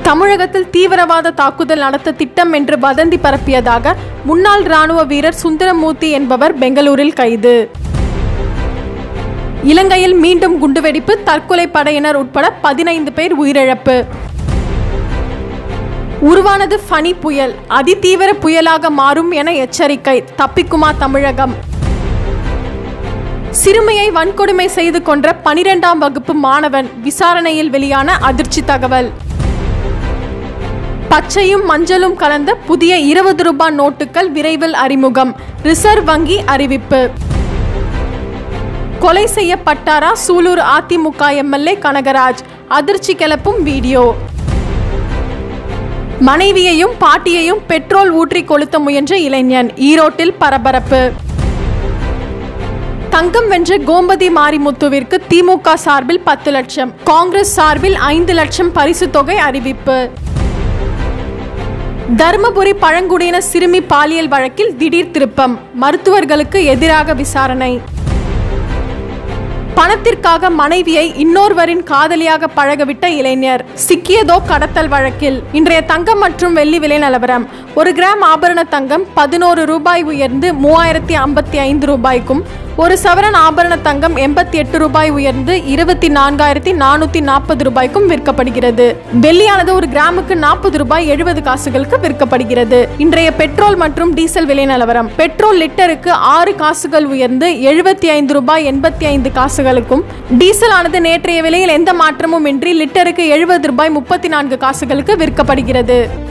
தமிழகத்தில் தீவிரவாத தாக்குதல் நடத்த திட்டம் என்று வதந்தி பரப்பியதாக முன்னாள் ராணுவ வீரர் சுந்தரமூர்த்தி என்பவர் பெங்களூரில் கைது இலங்கையில் மீண்டும் குண்டுவெடிப்பு தற்கொலை படையினர் உட்பட பதினைந்து பேர் உயிரிழப்பு உருவானது ஃபனி புயல் அதிதீவிர புயலாக மாறும் என எச்சரிக்கை தப்பிக்குமா தமிழகம் சிறுமியை வன்கொடுமை செய்து கொன்ற பனிரெண்டாம் வகுப்பு மாணவன் விசாரணையில் வெளியான அதிர்ச்சி தகவல் பச்சையும் மஞ்சளும் கலந்த புதிய இருபது ரூபாய் நோட்டுகள் விரைவில் அறிமுகம் ரிசர்வ் வங்கி அறிவிப்பு கொலை செய்யப்பட்டாரா சூலூர் அதிமுக எம்எல்ஏ கனகராஜ் அதிர்ச்சி கிளப்பும் வீடியோ மனைவியையும் பாட்டியையும் பெட்ரோல் ஊற்றி கொளுத்த முயன்ற இளைஞன் ஈரோட்டில் பரபரப்பு தங்கம் வென்ற கோமதி மாரிமுத்துவிற்கு திமுக சார்பில் பத்து லட்சம் காங்கிரஸ் சார்பில் ஐந்து லட்சம் பரிசு தொகை அறிவிப்பு தருமபுரி பழங்குடியின சிறுமி பாலியல் வழக்கில் திடீர் திருப்பம் மருத்துவர்களுக்கு எதிராக விசாரணை பணத்திற்காக மனைவியை இன்னொருவரின் காதலியாக பழகவிட்ட இளைஞர் சிக்கியதோ கடத்தல் வழக்கில் இன்றைய தங்கம் மற்றும் வெள்ளி விலை நிலவரம் ஒரு கிராம் ஆபரண தங்கம் பதினோரு ரூபாய் உயர்ந்து மூவாயிரத்தி ஐம்பத்தி ஐந்து ரூபாய்க்கும் ஒரு சவரன் ஆபரண தங்கம் எண்பத்தி எட்டு ரூபாய் உயர்ந்து இருபத்தி நான்காயிரத்தி நானூத்தி நாற்பது ரூபாய்க்கும் விற்கப்படுகிறது வெள்ளியானது ஒரு கிராமுக்கு நாற்பது ரூபாய் எழுபது காசுகளுக்கு விற்கப்படுகிறது இன்றைய பெட்ரோல் மற்றும் டீசல் விலை நிலவரம் பெட்ரோல் லிட்டருக்கு ஆறு காசுகள் உயர்ந்து எழுபத்தி ஐந்து ரூபாய் எண்பத்தி ஐந்து காசுகளுக்கும் டீசல் ஆனது நேற்றைய விலையில் எந்த மாற்றமும் இன்றி லிட்டருக்கு எழுபது ரூபாய் முப்பத்தி நான்கு காசுகளுக்கு விற்கப்படுகிறது